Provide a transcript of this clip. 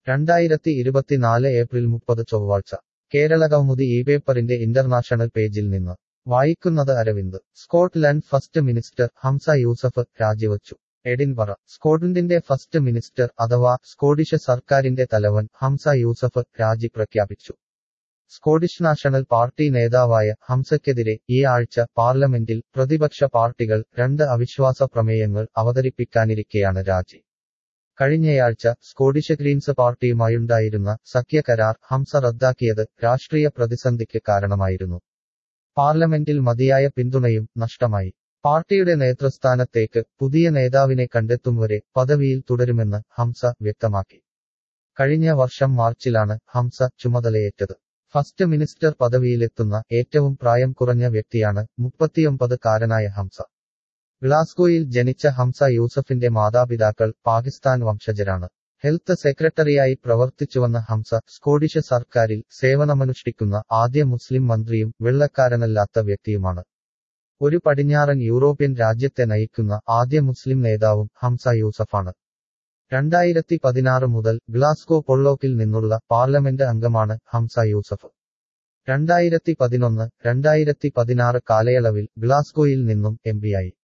രണ്ടായിരത്തി ഇരുപത്തിനാല് ഏപ്രിൽ മുപ്പത് ചൊവ്വാഴ്ച കേരള കൗമുദി ഈ പേപ്പറിന്റെ ഇന്റർനാഷണൽ പേജിൽ നിന്ന് വായിക്കുന്നത് Aravind Scotland first minister Humza Yousaf രാജിവച്ചു എഡിൻബറ സ്കോട്ട്ലൻഡിന്റെ ഫസ്റ്റ് മിനിസ്റ്റർ അഥവാ സ്കോഡിഷ് സർക്കാരിന്റെ തലവൻ ഹംസ യൂസഫ് രാജി പ്രഖ്യാപിച്ചു സ്കോഡിഷ് നാഷണൽ പാർട്ടി നേതാവായ ഹംസയ്ക്കെതിരെ ഈ ആഴ്ച പാർലമെന്റിൽ പ്രതിപക്ഷ പാർട്ടികൾ രണ്ട് അവിശ്വാസ പ്രമേയങ്ങൾ അവതരിപ്പിക്കാനിരിക്കെയാണ് രാജി കഴിഞ്ഞയാഴ്ച സ്കോഡിഷ് ഗ്രീൻസ് പാർട്ടിയുമായുണ്ടായിരുന്ന സഖ്യകരാർ ഹംസ റദ്ദാക്കിയത് രാഷ്ട്രീയ പ്രതിസന്ധിക്ക് കാരണമായിരുന്നു പാർലമെന്റിൽ മതിയായ പിന്തുണയും നഷ്ടമായി പാർട്ടിയുടെ നേതൃസ്ഥാനത്തേക്ക് പുതിയ നേതാവിനെ കണ്ടെത്തും വരെ പദവിയിൽ തുടരുമെന്ന് ഹംസ വ്യക്തമാക്കി കഴിഞ്ഞ വർഷം മാർച്ചിലാണ് ഹംസ ചുമതലയേറ്റത് ഫസ്റ്റ് മിനിസ്റ്റർ പദവിയിലെത്തുന്ന ഏറ്റവും പ്രായം കുറഞ്ഞ വ്യക്തിയാണ് മുപ്പത്തിയൊമ്പത് കാരനായ ഹംസ ഗ്ലാസ്ഗോയിൽ ജനിച്ച ഹംസ യൂസഫിന്റെ മാതാപിതാക്കൾ പാകിസ്ഥാൻ വംശജരാണ് ഹെൽത്ത് സെക്രട്ടറിയായി പ്രവർത്തിച്ചുവന്ന ഹംസ സ്കോഡിഷ് സർക്കാരിൽ സേവനമനുഷ്ഠിക്കുന്ന ആദ്യ മുസ്ലിം മന്ത്രിയും വെള്ളക്കാരനല്ലാത്ത വ്യക്തിയുമാണ് ഒരു പടിഞ്ഞാറൻ യൂറോപ്യൻ രാജ്യത്തെ നയിക്കുന്ന ആദ്യ മുസ്ലിം നേതാവും ഹംസ യൂസഫാണ് രണ്ടായിരത്തി പതിനാറ് മുതൽ ഗ്ലാസ്ഗോ പൊള്ളോക്കിൽ നിന്നുള്ള പാർലമെന്റ് അംഗമാണ് ഹംസ യൂസഫ് രണ്ടായിരത്തി പതിനൊന്ന് രണ്ടായിരത്തി പതിനാറ് കാലയളവിൽ ഗ്ലാസ്ഗോയിൽ നിന്നും എംപിയായി